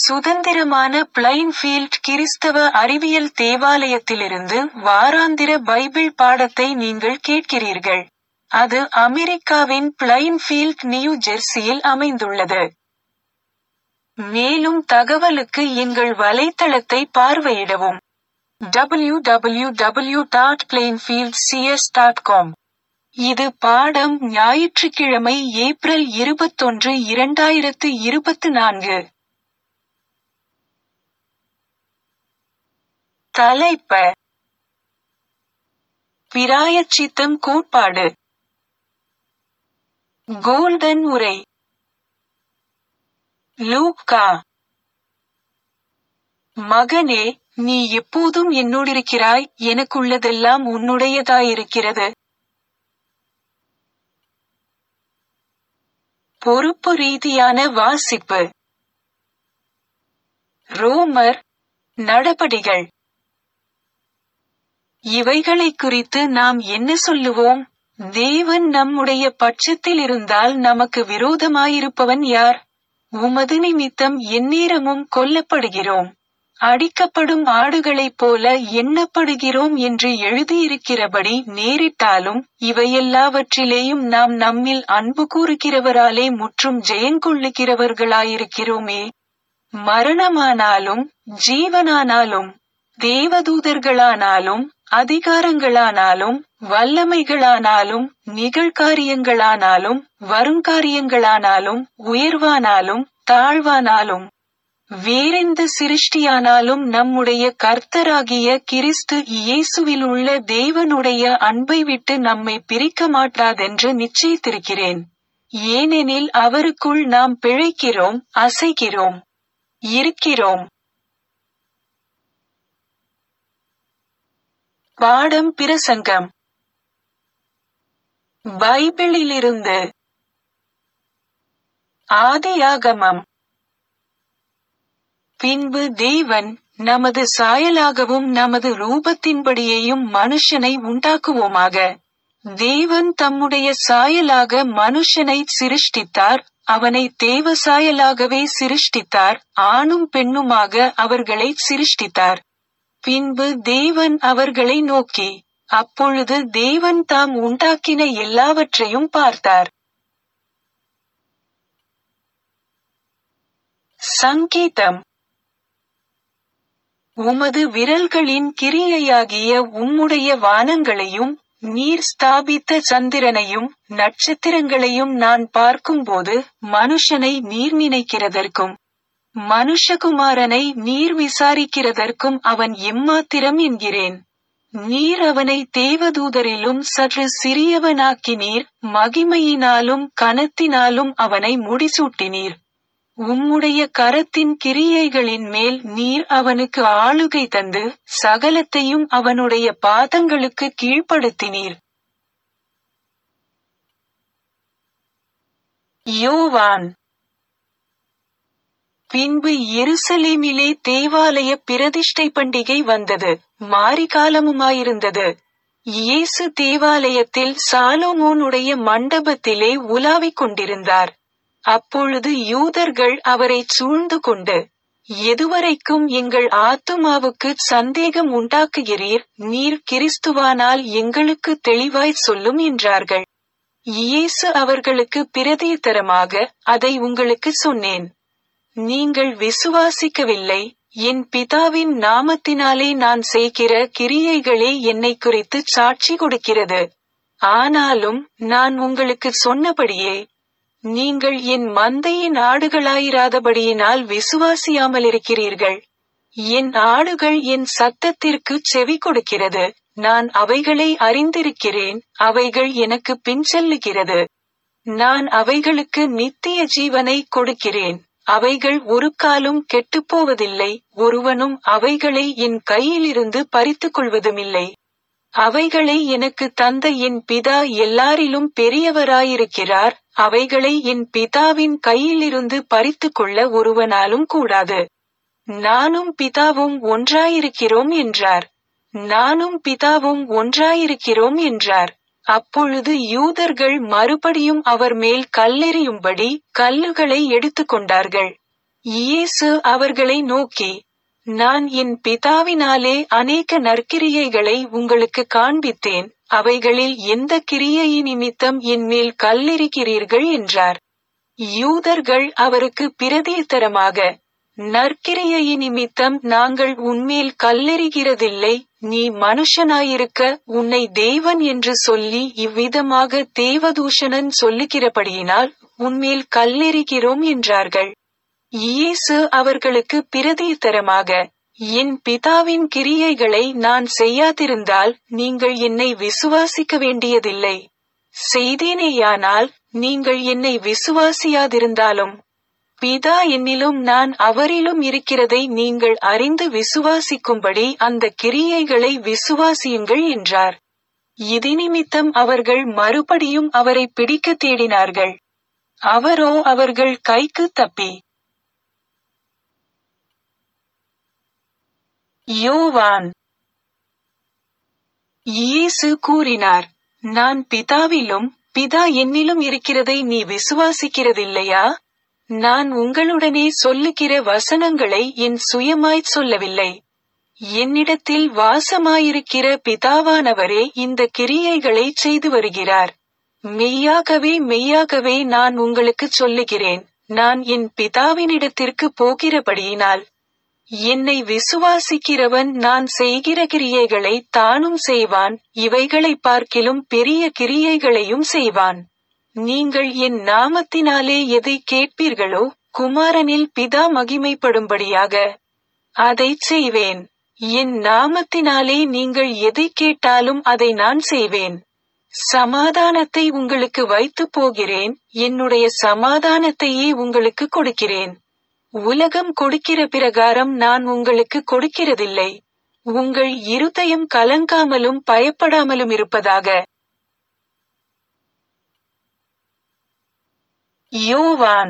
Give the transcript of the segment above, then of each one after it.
சுதந்திரமான பிளைன்ஃபீல்ட் கிறிஸ்தவ அறிவியல் தேவாலயத்திலிருந்து வாராந்திர பைபிள் பாடத்தை நீங்கள் கேட்கிறீர்கள். அது அமெரிக்காவின் பிளைன்ஃபீல்ட் நியூ ஜெர்சியில் அமைந்துள்ளது. மேலும் தகவலுக்கு எங்கள் வலைத்தளத்தை பார்வையிடவும். www.plainfieldcs.com இது பாடம் ஞாயிற்றுக்கிழமை ஏப்ரல் இருபத்தொன்று இரண்டாயிரத்து இருபத்து நான்கு. தலைப்ப பிராயச்சித்தம் கோட்பாடு கோல்டன் உரை லூக்கா மகனே நீ எப்போதும் என்னோடிருக்கிறாய் எனக்குள்ளதெல்லாம் உன்னுடையதாயிருக்கிறது. பொறுப்பு ரீதியான வாசிப்பு ரோமர் நடபடிகள் இவைகளைக் குறித்து நாம் என்ன சொல்லுவோம் தேவன் நம்முடைய பட்சத்தில் இருந்தால் நமக்கு விரோதமாயிருப்பவன் யார் உமது நிமித்தம் எந்நேரமும் கொல்லப்படுகிறோம் அடிக்கப்படும் ஆடுகளைப் போல எண்ணப்படுகிறோம் என்று எழுதியிருக்கிறபடி நேரிட்டாலும் இவையெல்லாவற்றிலேயும் நாம் நம்மில் அன்பு கூறுகிறவராலே முற்றும் ஜெயங்கொள்ளுகிறவர்களாயிருக்கிறோமே மரணமானாலும் ஜீவனானாலும் தேவதூதர்களானாலும் அதிகாரங்களானாலும் வல்லமைகளானாலும் நிகழ்காரியங்களானாலும் வருங்காரியங்களானாலும் உயர்வானாலும் தாழ்வானாலும் வேறெந்த சிருஷ்டியானாலும் நம்முடைய கர்த்தராகிய கிறிஸ்து இயேசுவிலுள்ள தேவனுடைய அன்பை விட்டு நம்மை பிரிக்க மாட்டாதென்று நிச்சயித்திருக்கிறேன் ஏனெனில் அவருக்குள் நாம் பிழைக்கிறோம் அசைகிறோம் இருக்கிறோம் பாடம் பிரசங்கம் பைபிளிலிருந்து ஆதியாகமம் பின்பு தேவன் நமது சாயலாகவும் நமது ரூபத்தின்படியேயும் மனுஷனை உண்டாக்குவோமாக தேவன் தம்முடைய சாயலாக மனுஷனை சிருஷ்டித்தார் அவனை தேவ சாயலாகவே சிருஷ்டித்தார் ஆணும் பெண்ணுமாக அவர்களை சிருஷ்டித்தார் பின்பு தேவன் அவர்களை நோக்கி அப்பொழுது தேவன் தாம் உண்டாக்கின எல்லாவற்றையும் பார்த்தார் சங்கீதம் உமது விரல்களின் கிரியையாகிய உம்முடைய வானங்களையும் நீர் ஸ்தாபித்த சந்திரனையும் நட்சத்திரங்களையும் நான் பார்க்கும்போது மனுஷனை நீர் நினைக்கிறதற்கும் மனுஷகுமாரனை நீர் விசாரிக்கிறதற்கும் அவன் எம்மாத்திரம் என்கிறேன் நீர் அவனை தேவதூதரிலும் சற்று சிறியவனாக்கினீர் மகிமையினாலும் கனத்தினாலும் அவனை முடிசூட்டினீர் உம்முடைய கரத்தின் கிரியைகளின் மேல் நீர் அவனுக்கு ஆளுகை தந்து சகலத்தையும் அவனுடைய பாதங்களுக்கு கீழ்ப்படுத்தினீர் யோவான் பின்பு எருசலேமிலே தேவாலய பிரதிஷ்டை பண்டிகை வந்தது மாரிகாலமுமாயிருந்தது இயேசு தேவாலயத்தில் சாலோமோனுடைய மண்டபத்திலே உலாவிக் கொண்டிருந்தார் அப்பொழுது யூதர்கள் அவரை சூழ்ந்து கொண்டு எதுவரைக்கும் எங்கள் ஆத்துமாவுக்கு சந்தேகம் உண்டாக்குகிறீர் நீர் கிறிஸ்துவானால் எங்களுக்கு தெளிவாய் சொல்லும் என்றார்கள் இயேசு அவர்களுக்கு பிரதியுத்தரமாக அதை உங்களுக்கு சொன்னேன் நீங்கள் விசுவாசிக்கவில்லை என் பிதாவின் நாமத்தினாலே நான் செய்கிற கிரியைகளே என்னை குறித்து சாட்சி கொடுக்கிறது ஆனாலும் நான் உங்களுக்கு சொன்னபடியே நீங்கள் என் மந்தையின் ஆடுகளாயிராதபடியினால் விசுவாசியாமலிருக்கிறீர்கள் என் ஆடுகள் என் சத்தத்திற்கு செவி கொடுக்கிறது நான் அவைகளை அறிந்திருக்கிறேன் அவைகள் எனக்கு பின் செல்லுகிறது நான் அவைகளுக்கு நித்திய ஜீவனை கொடுக்கிறேன் அவைகள் ஒரு காலும் கெட்டுப்போவதில்லை ஒருவனும் அவைகளை என் கையிலிருந்து பறித்துக் கொள்வதுமில்லை அவைகளை எனக்கு தந்த என் பிதா எல்லாரிலும் பெரியவராயிருக்கிறார் அவைகளை என் பிதாவின் கையிலிருந்து பறித்துக் கொள்ள ஒருவனாலும் கூடாது நானும் பிதாவும் ஒன்றாயிருக்கிறோம் என்றார் நானும் பிதாவும் ஒன்றாயிருக்கிறோம் என்றார் அப்பொழுது யூதர்கள் மறுபடியும் அவர் மேல் கல்லெறியும்படி கல்லுகளை எடுத்துக்கொண்டார்கள் இயேசு அவர்களை நோக்கி நான் என் பிதாவினாலே அநேக நற்கிரியைகளை உங்களுக்கு காண்பித்தேன் அவைகளில் எந்த கிரியையை நிமித்தம் என்மேல் கல்லெறிகிறீர்கள் என்றார் யூதர்கள் அவருக்கு பிரதியுத்தரமாக நற்கிரியை நிமித்தம் நாங்கள் உன்மேல் கல்லெறிகிறதில்லை நீ மனுஷனாயிருக்க உன்னை தேவன் என்று சொல்லி இவ்விதமாக தேவதூஷணன் சொல்லுகிறபடியினால் உன்மேல் கல்லெறிகிறோம் என்றார்கள் இயேசு அவர்களுக்கு பிரதியுத்தரமாக என் பிதாவின் கிரியைகளை நான் செய்யாதிருந்தால் நீங்கள் என்னை விசுவாசிக்க வேண்டியதில்லை செய்தேனேயானால் நீங்கள் என்னை விசுவாசியாதிருந்தாலும் பிதா என்னிலும் நான் அவரிலும் இருக்கிறதை நீங்கள் அறிந்து விசுவாசிக்கும்படி அந்த கிரியைகளை விசுவாசியுங்கள் என்றார் இது நிமித்தம் அவர்கள் மறுபடியும் அவரை பிடிக்க தேடினார்கள் அவரோ அவர்கள் கைக்கு தப்பி யோவான் இயேசு கூறினார் நான் பிதாவிலும் பிதா என்னிலும் இருக்கிறதை நீ விசுவாசிக்கிறதில்லையா நான் உங்களுடனே சொல்லுகிற வசனங்களை என் சுயமாய்ச் சொல்லவில்லை என்னிடத்தில் வாசமாயிருக்கிற பிதாவானவரே இந்த கிரியைகளை செய்து வருகிறார் மெய்யாகவே மெய்யாகவே நான் உங்களுக்குச் சொல்லுகிறேன் நான் என் பிதாவினிடத்திற்கு போகிறபடியினால் என்னை விசுவாசிக்கிறவன் நான் செய்கிற கிரியைகளை தானும் செய்வான் இவைகளை பார்க்கிலும் பெரிய கிரியைகளையும் செய்வான் நீங்கள் என் நாமத்தினாலே எதை கேட்பீர்களோ குமாரனில் பிதா மகிமைப்படும்படியாக அதைச் செய்வேன் என் நாமத்தினாலே நீங்கள் எதை கேட்டாலும் அதை நான் செய்வேன் சமாதானத்தை உங்களுக்கு வைத்துப் போகிறேன் என்னுடைய சமாதானத்தையே உங்களுக்கு கொடுக்கிறேன் உலகம் கொடுக்கிற பிரகாரம் நான் உங்களுக்கு கொடுக்கிறதில்லை உங்கள் இருதயம் கலங்காமலும் பயப்படாமலும் இருப்பதாக யோவான்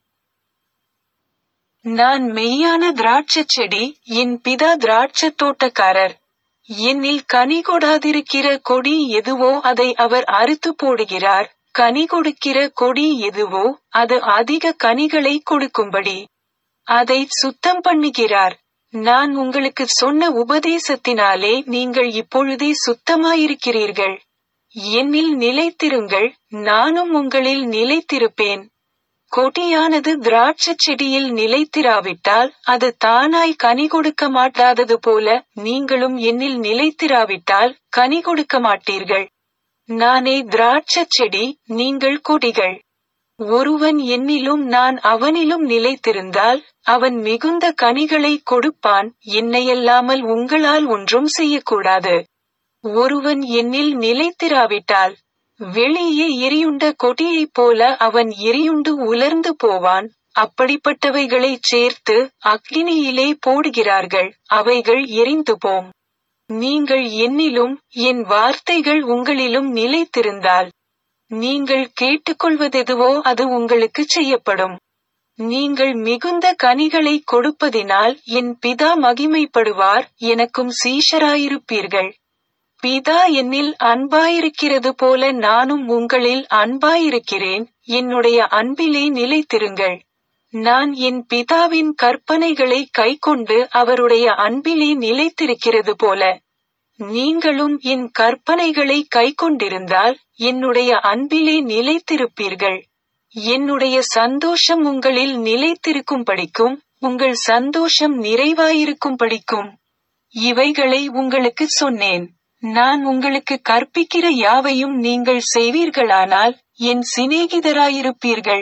நான் மெய்யான திராட்சைச் செடி என் பிதா திராட்சைத் தோட்டக்காரர் என்னில் கனி கொடாதிருக்கிற கொடி எதுவோ அதை அவர் அறுத்து போடுகிறார் கனி கொடுக்கிற கொடி எதுவோ அது அதிக கனிகளை கொடுக்கும்படி அதை சுத்தம் பண்ணுகிறார் நான் உங்களுக்கு சொன்ன உபதேசத்தினாலே நீங்கள் இப்பொழுதே சுத்தமாயிருக்கிறீர்கள் என்னில் நிலைத்திருங்கள் நானும் உங்களில் நிலைத்திருப்பேன் கொடியானது திராட்சைச் செடியில் நிலைத்திராவிட்டால் அது தானாய் கனி கொடுக்க மாட்டாதது போல நீங்களும் என்னில் நிலைத்திராவிட்டால் கனி கொடுக்க மாட்டீர்கள் நானே திராட்சைச் செடி நீங்கள் கொடிகள் ஒருவன் என்னிலும் நான் அவனிலும் நிலைத்திருந்தால் அவன் மிகுந்த கனிகளை கொடுப்பான் என்னையல்லாமல் உங்களால் ஒன்றும் செய்யக்கூடாது ஒருவன் என்னில் நிலைத்திராவிட்டால் வெளியே எரியுண்ட கொடியைப் போல அவன் எரியுண்டு உலர்ந்து போவான் அப்படிப்பட்டவைகளைச் சேர்த்து அக்னியிலே போடுகிறார்கள் அவைகள் எரிந்து போம் நீங்கள் என்னிலும் என் வார்த்தைகள் உங்களிலும் நிலைத்திருந்தால் நீங்கள் கேட்டுக்கொள்வதெதுவோ அது உங்களுக்கு செய்யப்படும் நீங்கள் மிகுந்த கனிகளை கொடுப்பதினால் என் பிதா மகிமைப்படுவார் எனக்கும் சீஷராயிருப்பீர்கள் பிதா என்னில் அன்பாயிருக்கிறது போல நானும் உங்களில் அன்பாயிருக்கிறேன் என்னுடைய அன்பிலே நிலைத்திருங்கள் நான் என் பிதாவின் கற்பனைகளை கைக்கொண்டு அவருடைய அன்பிலே நிலைத்திருக்கிறது போல நீங்களும் என் கற்பனைகளை கைக்கொண்டிருந்தால் என்னுடைய அன்பிலே நிலைத்திருப்பீர்கள் என்னுடைய சந்தோஷம் உங்களில் நிலைத்திருக்கும் படிக்கும் உங்கள் சந்தோஷம் நிறைவாயிருக்கும் படிக்கும் இவைகளை உங்களுக்கு சொன்னேன் நான் உங்களுக்கு கற்பிக்கிற யாவையும் நீங்கள் செய்வீர்களானால் என் சிநேகிதராயிருப்பீர்கள்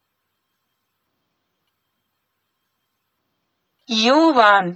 யோவான்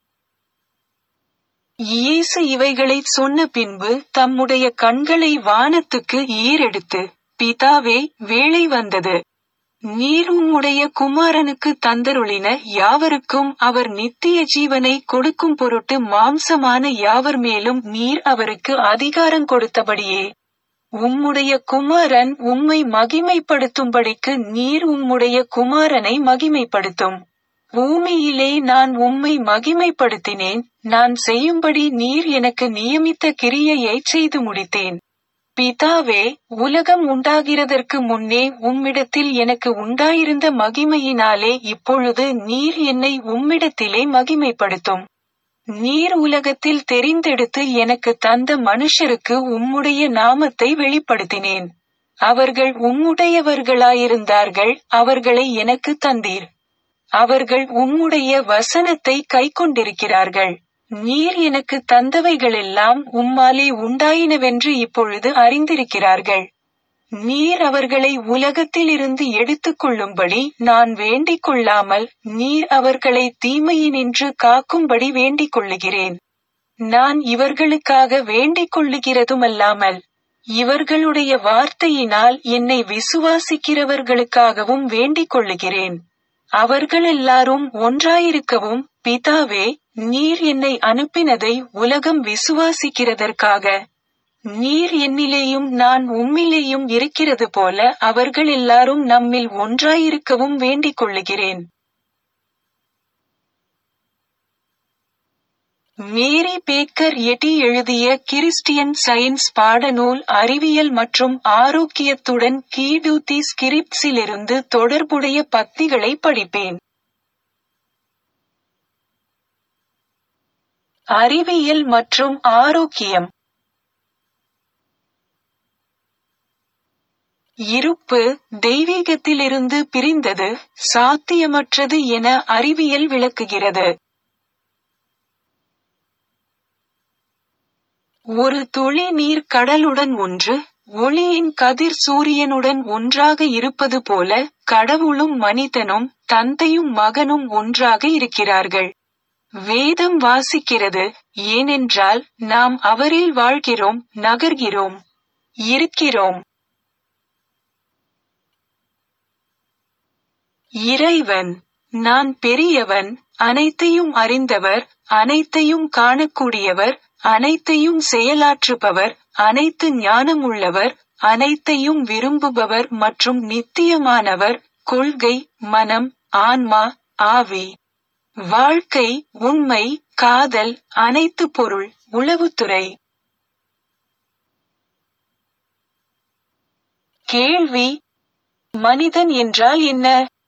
இயேசு இவைகளைச் சொன்ன பின்பு தம்முடைய கண்களை வானத்துக்கு ஏறெடுத்து பிதாவே வேளை வந்தது நீர் உம்முடைய குமாரனுக்கு தந்தருளின யாவருக்கும் அவர் நித்திய ஜீவனை கொடுக்கும் பொருட்டு மாம்சமான யாவர் மேலும் நீர் அவருக்கு அதிகாரம் கொடுத்தபடியே உம்முடைய குமாரன் உம்மை மகிமைப்படுத்தும்படிக்கு நீர் உம்முடைய குமாரனை மகிமைப்படுத்தும் பூமியிலே நான் உம்மை மகிமைப்படுத்தினேன் நான் செய்யும்படி நீர் எனக்கு நியமித்த கிரியையை செய்து முடித்தேன் பிதாவே உலகம் உண்டாகிறதற்கு முன்னே உம்மிடத்தில் எனக்கு உண்டாயிருந்த மகிமையினாலே இப்பொழுது நீர் என்னை உம்மிடத்திலே மகிமைப்படுத்தும் நீர் உலகத்தில் தெரிந்தெடுத்து எனக்கு தந்த மனுஷருக்கு உம்முடைய நாமத்தை வெளிப்படுத்தினேன் அவர்கள் உம்முடையவர்களாயிருந்தார்கள் அவர்களை எனக்கு தந்தீர் அவர்கள் உம்முடைய வசனத்தை கைக்கொண்டிருக்கிறார்கள் நீர் எனக்கு தந்தவைகளெல்லாம் உம்மாலே உண்டாயினவென்று இப்பொழுது அறிந்திருக்கிறார்கள் நீர் அவர்களை உலகத்திலிருந்து எடுத்துக் கொள்ளும்படி நான் வேண்டிக் கொள்ளாமல் நீர் அவர்களை தீமையினின்று காக்கும்படி வேண்டிக் கொள்ளுகிறேன் நான் இவர்களுக்காக வேண்டிக் கொள்ளுகிறதுமல்லாமல் இவர்களுடைய வார்த்தையினால் என்னை விசுவாசிக்கிறவர்களுக்காகவும் வேண்டிக் கொள்ளுகிறேன் அவர்கள் எல்லாரும் ஒன்றாயிருக்கவும் பிதாவே நீர் என்னை அனுப்பினதை உலகம் விசுவாசிக்கிறதற்காக நீர் என்னிலேயும் நான் உம்மிலேயும் இருக்கிறது போல அவர்கள் எல்லாரும் நம்மில் ஒன்றாயிருக்கவும் வேண்டிக் கொள்ளுகிறேன் மேரி பேக்கர் எட்டி எழுதிய கிறிஸ்டியன் சயின்ஸ் பாடநூல் அறிவியல் மற்றும் ஆரோக்கியத்துடன் கீடூத்தி ஸ்கிரிப்ட்ஸிலிருந்து தொடர்புடைய பத்திகளை படிப்பேன் அறிவியல் மற்றும் ஆரோக்கியம் இருப்பு தெய்வீகத்திலிருந்து பிரிந்தது சாத்தியமற்றது என அறிவியல் விளக்குகிறது ஒரு துளி நீர் கடலுடன் ஒன்று ஒளியின் கதிர் சூரியனுடன் ஒன்றாக இருப்பது போல கடவுளும் மனிதனும் தந்தையும் மகனும் ஒன்றாக இருக்கிறார்கள் வேதம் வாசிக்கிறது ஏனென்றால் நாம் அவரில் வாழ்கிறோம் நகர்கிறோம் இருக்கிறோம் இறைவன் நான் பெரியவன் அனைத்தையும் அறிந்தவர் அனைத்தையும் காணக்கூடியவர் அனைத்தையும் செயலாற்றுபவர் அனைத்து ஞானமுள்ளவர் அனைத்தையும் விரும்புபவர் மற்றும் நித்தியமானவர் கொள்கை மனம் ஆன்மா ஆவி வாழ்க்கை உண்மை காதல் அனைத்து பொருள் உளவுத்துறை கேள்வி மனிதன் என்றால் என்ன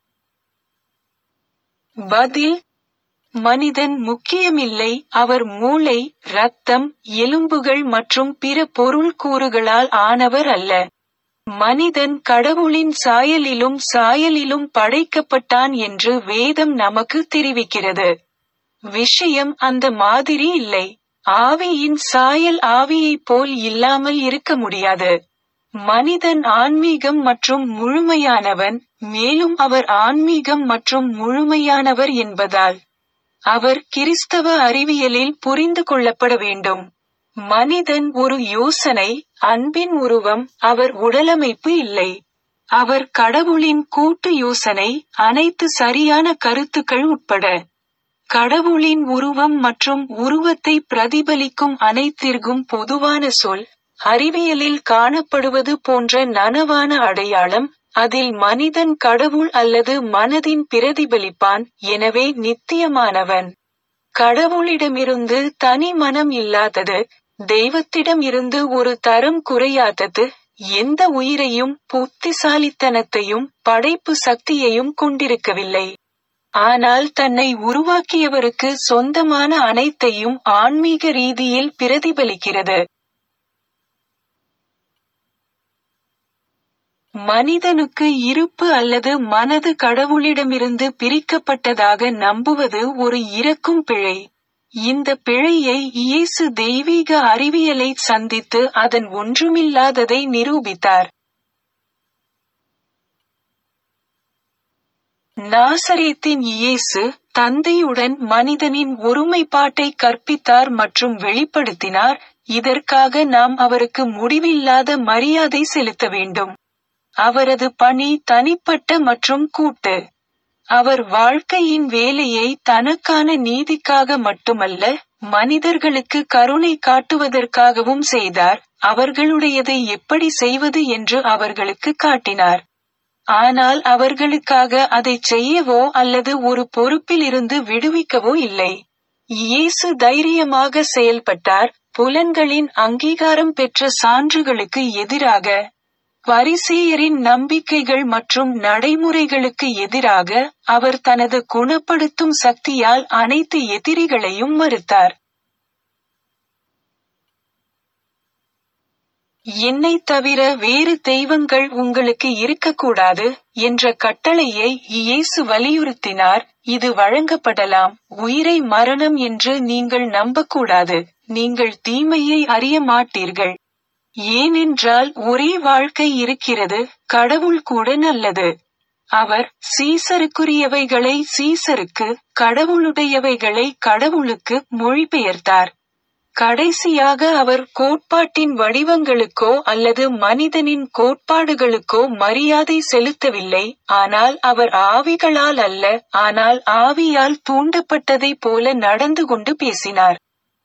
பதில் மனிதன் முக்கியமில்லை அவர் மூளை இரத்தம் எலும்புகள் மற்றும் பிற பொருள் கூறுகளால் ஆனவர் அல்ல மனிதன் கடவுளின் சாயலிலும் சாயலிலும் படைக்கப்பட்டான் என்று வேதம் நமக்கு தெரிவிக்கிறது விஷயம் அந்த மாதிரி இல்லை ஆவியின் சாயல் ஆவியைப் போல் இல்லாமல் இருக்க முடியாது மனிதன் ஆன்மீகம் மற்றும் முழுமையானவன் மேலும் அவர் ஆன்மீகம் மற்றும் முழுமையானவர் என்பதால் அவர் கிறிஸ்தவ அறிவியலில் புரிந்து கொள்ளப்பட வேண்டும் மனிதன் ஒரு யோசனை அன்பின் உருவம் அவர் உடலமைப்பு இல்லை அவர் கடவுளின் கூட்டு யோசனை அனைத்து சரியான கருத்துக்கள் உட்பட கடவுளின் உருவம் மற்றும் உருவத்தை பிரதிபலிக்கும் அனைத்திற்கும் பொதுவான சொல் அறிவியலில் காணப்படுவது போன்ற நனவான அடையாளம் அதில் மனிதன் கடவுள் அல்லது மனதின் பிரதிபலிப்பான் எனவே நித்தியமானவன் கடவுளிடமிருந்து தனி மனம் இல்லாதது தெய்வத்திடம் இருந்து ஒரு தரம் குறையாதது எந்த உயிரையும் புத்திசாலித்தனத்தையும் படைப்பு சக்தியையும் கொண்டிருக்கவில்லை ஆனால் தன்னை உருவாக்கியவருக்கு சொந்தமான அனைத்தையும் ஆன்மீக ரீதியில் பிரதிபலிக்கிறது மனிதனுக்கு இருப்பு அல்லது மனது கடவுளிடமிருந்து பிரிக்கப்பட்டதாக நம்புவது ஒரு இறக்கும் பிழை இந்த பிழையை இயேசு தெய்வீக அறிவியலை சந்தித்து அதன் ஒன்றுமில்லாததை நிரூபித்தார் நாசரேத்தின் இயேசு தந்தையுடன் மனிதனின் ஒருமைப்பாட்டை கற்பித்தார் மற்றும் வெளிப்படுத்தினார் இதற்காக நாம் அவருக்கு முடிவில்லாத மரியாதை செலுத்த வேண்டும் அவரது பணி தனிப்பட்ட மற்றும் கூட்டு அவர் வாழ்க்கையின் வேலையை தனக்கான நீதிக்காக மட்டுமல்ல மனிதர்களுக்கு கருணை காட்டுவதற்காகவும் செய்தார் அவர்களுடையதை எப்படி செய்வது என்று அவர்களுக்கு காட்டினார் ஆனால் அவர்களுக்காக அதை செய்யவோ அல்லது ஒரு பொறுப்பில் இருந்து விடுவிக்கவோ இல்லை இயேசு தைரியமாக செயல்பட்டார் புலன்களின் அங்கீகாரம் பெற்ற சான்றுகளுக்கு எதிராக பரிசேயரின் நம்பிக்கைகள் மற்றும் நடைமுறைகளுக்கு எதிராக அவர் தனது குணப்படுத்தும் சக்தியால் அனைத்து எதிரிகளையும் மறுத்தார் என்னைத் தவிர வேறு தெய்வங்கள் உங்களுக்கு இருக்கக்கூடாது என்ற கட்டளையை இயேசு வலியுறுத்தினார் இது வழங்கப்படலாம் உயிரை மரணம் என்று நீங்கள் நம்பக்கூடாது நீங்கள் தீமையை அறிய மாட்டீர்கள் ஏனென்றால் ஒரே வாழ்க்கை இருக்கிறது கடவுள் கூட நல்லது அவர் சீசருக்குரியவைகளை சீசருக்கு கடவுளுடையவைகளை கடவுளுக்கு மொழிபெயர்த்தார் கடைசியாக அவர் கோட்பாட்டின் வடிவங்களுக்கோ அல்லது மனிதனின் கோட்பாடுகளுக்கோ மரியாதை செலுத்தவில்லை ஆனால் அவர் ஆவிகளால் அல்ல ஆனால் ஆவியால் தூண்டப்பட்டதைப் போல நடந்து கொண்டு பேசினார்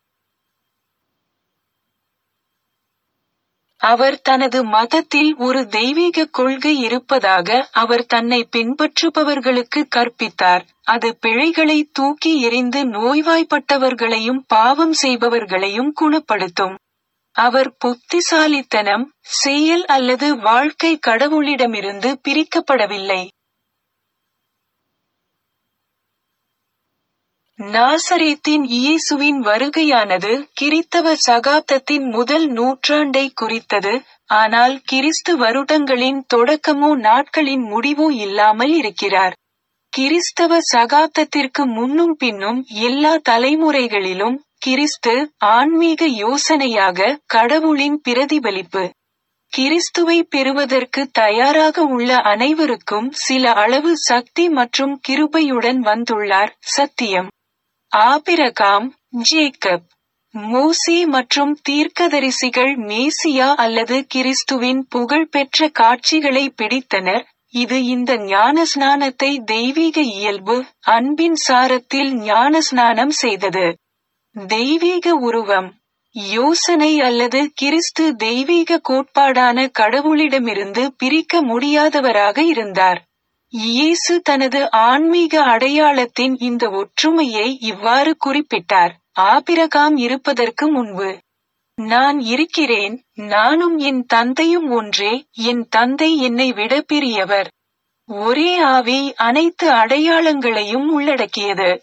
அவர் தனது மதத்தில் ஒரு தெய்வீக கொள்கை இருப்பதாக அவர் தன்னை பின்பற்றுபவர்களுக்கு கற்பித்தார் அது பிழைகளை தூக்கி எறிந்து நோய்வாய்ப்பட்டவர்களையும் பாவம் செய்பவர்களையும் குணப்படுத்தும் அவர் புத்திசாலித்தனம் செயல் அல்லது வாழ்க்கை கடவுளிடமிருந்து பிரிக்கப்படவில்லை நாசரேத்தின் இயேசுவின் வருகையானது கிறித்தவ சகாப்தத்தின் முதல் நூற்றாண்டை குறித்தது ஆனால் கிறிஸ்து வருடங்களின் தொடக்கமோ நாட்களின் முடிவோ இல்லாமல் இருக்கிறார் கிறிஸ்தவ சகாப்தத்திற்கு முன்னும் பின்னும் எல்லா தலைமுறைகளிலும் கிறிஸ்து ஆன்மீக யோசனையாக கடவுளின் பிரதிபலிப்பு கிறிஸ்துவை பெறுவதற்கு தயாராக உள்ள அனைவருக்கும் சில அளவு சக்தி மற்றும் கிருபையுடன் வந்துள்ளார் சத்தியம் ஆபிரகாம் ஜேக்கப் மோசே மற்றும் தீர்க்கதரிசிகள் மேசியா அல்லது கிறிஸ்துவின் புகழ்பெற்ற காட்சிகளை பிடித்தனர் இது இந்த ஞானஸ்நானத்தை தெய்வீக இயல்பு அன்பின் சாரத்தில் ஞானஸ்நானம் செய்தது தெய்வீக உருவம் யோசனை அல்லது கிறிஸ்து தெய்வீக கோட்பாடான கடவுளிடமிருந்து பிரிக்க முடியாதவராக இருந்தார் இயேசு தனது ஆன்மீக அடையாளத்தின் இந்த ஒற்றுமையை இவ்வாறு குறிப்பிட்டார் ஆபிரகாம் இருப்பதற்கு முன்பு நான் இருக்கிறேன் நானும் என் தந்தையும் ஒன்றே என் தந்தை என்னை விட பெரியவர் ஒரே ஆவி அனைத்து அடையாளங்களையும் உள்ளடக்கியது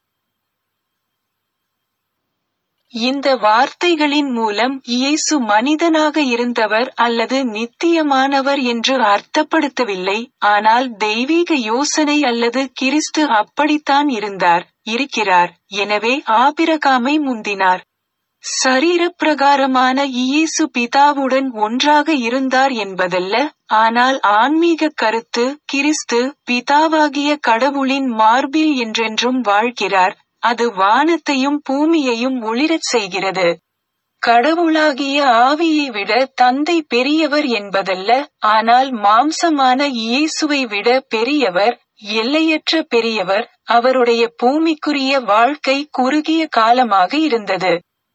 இந்த வார்த்தைகளின் மூலம் இயேசு மனிதனாக இருந்தவர் அல்லது நித்தியமானவர் என்று அர்த்தப்படுத்தவில்லை ஆனால் தெய்வீக யோசனை அல்லது கிறிஸ்து அப்படித்தான் இருந்தார் இருக்கிறார் எனவே ஆபிரகாமை முந்தினார் சரீரப்பிரகாரமான இயேசு பிதாவுடன் ஒன்றாக இருந்தார் என்பதல்ல ஆனால் ஆன்மீக கருத்து கிறிஸ்து பிதாவாகிய கடவுளின் மார்பில் என்றென்றும் வாழ்கிறார் அது வானத்தையும் பூமியையும் ஒளிரச் செய்கிறது கடவுளாகிய ஆவியை விட தந்தை பெரியவர் என்பதல்ல ஆனால் மாம்சமான இயேசுவை விட பெரியவர் எல்லையற்ற பெரியவர் அவருடைய பூமிக்குரிய வாழ்க்கை குறுகிய காலமாக இருந்தது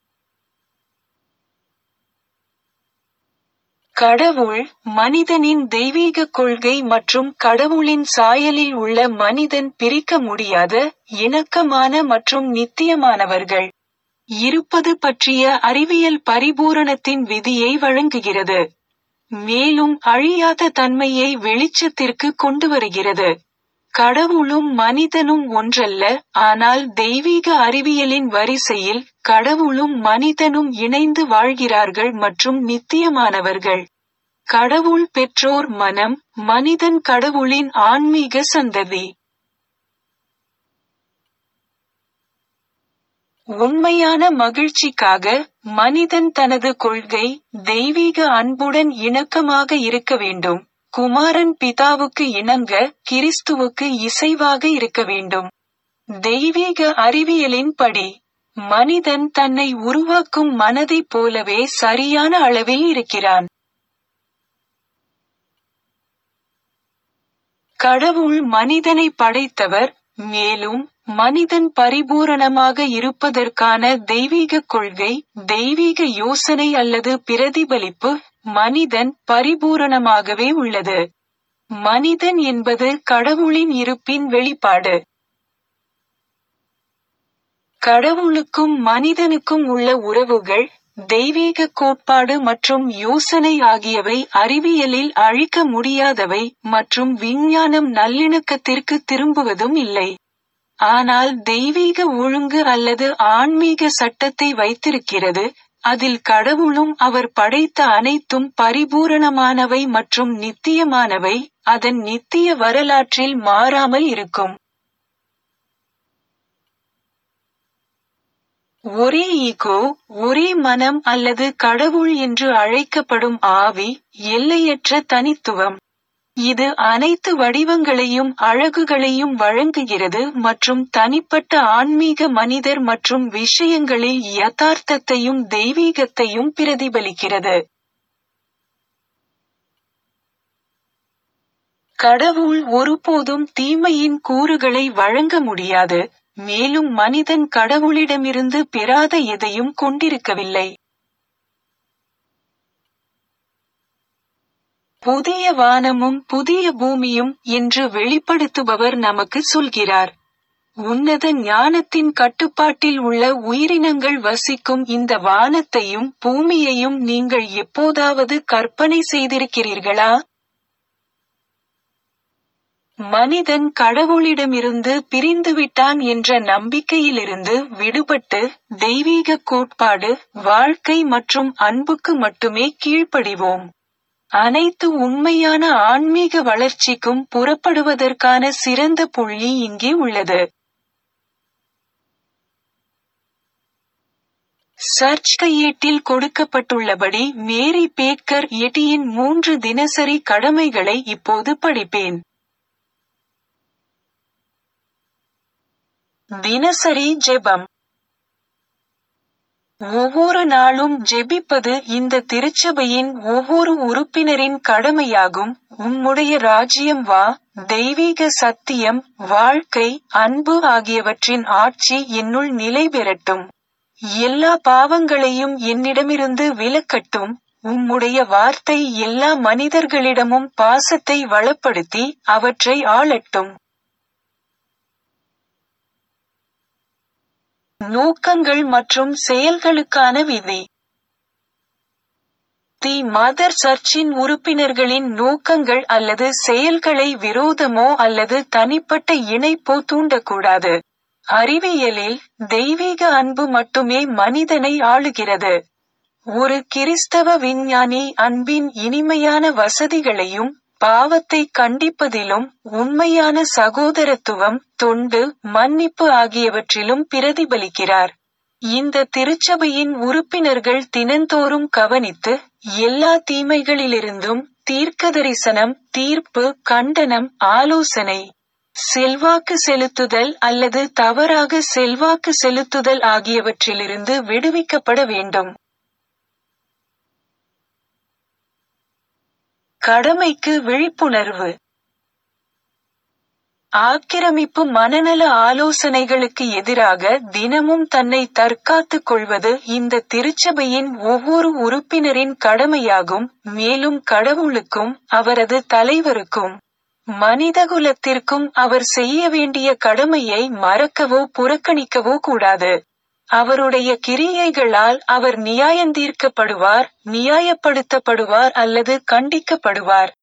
கடவுள் மனிதனின் தெய்வீக கொள்கை மற்றும் கடவுளின் சாயலில் உள்ள மனிதன் பிரிக்க முடியாத இணக்கமான மற்றும் நித்தியமானவர்கள் இருப்பது பற்றிய அறிவியல் பரிபூரணத்தின் விதியை வழங்குகிறது மேலும் அழியாத தன்மையை வெளிச்சத்திற்கு கொண்டு வருகிறது கடவுளும் மனிதனும் ஒன்றல்ல ஆனால் தெய்வீக அறிவியலின் வரிசையில் கடவுளும் மனிதனும் இணைந்து வாழ்கிறார்கள் மற்றும் நித்தியமானவர்கள் கடவுள் பெற்றோர் மனம் மனிதன் கடவுளின் ஆன்மீக சந்ததி உண்மையான மகிழ்ச்சிக்காக மனிதன் தனது கொள்கை தெய்வீக அன்புடன் இணக்கமாக இருக்க வேண்டும் குமாரன் பிதாவுக்கு இணங்க கிறிஸ்துவுக்கு இசைவாக இருக்க வேண்டும் தெய்வீக அறிவியலின் படி மனிதன் தன்னை உருவாக்கும் மனதைப் போலவே சரியான அளவில் இருக்கிறான் கடவுள் மனிதனை படைத்தவர் மேலும் மனிதன் பரிபூரணமாக இருப்பதற்கான தெய்வீக கொள்கை தெய்வீக யோசனை அல்லது பிரதிபலிப்பு மனிதன் பரிபூரணமாகவே உள்ளது மனிதன் என்பது கடவுளின் இருப்பின் வெளிப்பாடு கடவுளுக்கும் மனிதனுக்கும் உள்ள உறவுகள் தெய்வீக கோட்பாடு மற்றும் யோசனை ஆகியவை அறிவியலில் அழிக்க முடியாதவை மற்றும் விஞ்ஞானம் நல்லிணக்கத்திற்கு திரும்புவதும் இல்லை ஆனால் தெய்வீக ஒழுங்கு அல்லது ஆன்மீக சட்டத்தை வைத்திருக்கிறது அதில் கடவுளும் அவர் படைத்த அனைத்தும் பரிபூரணமானவை மற்றும் நித்தியமானவை அதன் நித்திய வரலாற்றில் மாறாமல் இருக்கும் ஒரே ஈகோ ஒரே மனம் அல்லது கடவுள் என்று அழைக்கப்படும் ஆவி எல்லையற்ற தனித்துவம் இது அனைத்து வடிவங்களையும் அழகுகளையும் வழங்குகிறது மற்றும் தனிப்பட்ட ஆன்மீக மனிதர் மற்றும் விஷயங்களில் யதார்த்தத்தையும் தெய்வீகத்தையும் பிரதிபலிக்கிறது கடவுள் ஒருபோதும் தீமையின் கூறுகளை வழங்க முடியாது மேலும் மனிதன் கடவுளிடமிருந்து பெறாத எதையும் கொண்டிருக்கவில்லை புதிய வானமும் புதிய பூமியும் என்று வெளிப்படுத்துபவர் நமக்கு சொல்கிறார் உன்னத ஞானத்தின் கட்டுப்பாட்டில் உள்ள உயிரினங்கள் வசிக்கும் இந்த வானத்தையும் பூமியையும் நீங்கள் எப்போதாவது கற்பனை செய்திருக்கிறீர்களா மனிதன் கடவுளிடமிருந்து பிரிந்துவிட்டான் என்ற நம்பிக்கையிலிருந்து விடுபட்டு தெய்வீக கோட்பாடு வாழ்க்கை மற்றும் அன்புக்கு மட்டுமே கீழ்ப்படிவோம் அனைத்து உண்மையான ஆன்மீக வளர்ச்சிக்கும் புறப்படுவதற்கான சிறந்த புள்ளி இங்கே உள்ளது சர்ச் கையேட்டில் கொடுக்கப்பட்டுள்ளபடி மேரி பேக்கர் எட்டியின் மூன்று தினசரி கடமைகளை இப்போது படிப்பேன் தினசரி ஜெபம் ஒவ்வொரு நாளும் ஜெபிப்பது இந்த திருச்சபையின் ஒவ்வொரு உறுப்பினரின் கடமையாகும் உம்முடைய ராஜ்யம் வா தெய்வீக சத்தியம் வாழ்க்கை அன்பு ஆகியவற்றின் ஆட்சி என்னுள் நிலை பெறட்டும் எல்லா பாவங்களையும் என்னிடமிருந்து விலக்கட்டும் உம்முடைய வார்த்தை எல்லா மனிதர்களிடமும் பாசத்தை வளப்படுத்தி அவற்றை ஆளட்டும் நோக்கங்கள் மற்றும் செயல்களுக்கான விதி தி மதர் சர்ச்சின் உறுப்பினர்களின் நோக்கங்கள் அல்லது செயல்களை விரோதமோ அல்லது தனிப்பட்ட இணைப்போ தூண்டக்கூடாது அறிவியலில் தெய்வீக அன்பு மட்டுமே மனிதனை ஆளுகிறது ஒரு கிறிஸ்தவ விஞ்ஞானி அன்பின் இனிமையான வசதிகளையும் பாவத்தை கண்டிப்பதிலும் உண்மையான சகோதரத்துவம் தொண்டு மன்னிப்பு ஆகியவற்றிலும் பிரதிபலிக்கிறார் இந்த திருச்சபையின் உறுப்பினர்கள் தினந்தோறும் கவனித்து எல்லா தீமைகளிலிருந்தும் தீர்க்கதரிசனம் தீர்ப்பு கண்டனம் ஆலோசனை செல்வாக்கு செலுத்துதல் அல்லது தவறாக செல்வாக்கு செலுத்துதல் ஆகியவற்றிலிருந்து விடுவிக்கப்பட வேண்டும் கடமைக்கு விழிப்புணர்வு ஆக்கிரமிப்பு மனநல ஆலோசனைகளுக்கு எதிராக தினமும் தன்னை தற்காத்துக் கொள்வது இந்த திருச்சபையின் ஒவ்வொரு உறுப்பினரின் கடமையாகும் மேலும் கடவுளுக்கும் அவரது தலைவருக்கும் மனிதகுலத்திற்கும் அவர் செய்ய வேண்டிய கடமையை மறக்கவோ புறக்கணிக்கவோ கூடாது அவருடைய கிரியைகளால் அவர் நியாயந்தீர்க்கப்படுவார் நியாயப்படுத்தப்படுவார் அல்லது கண்டிக்கப்படுவார்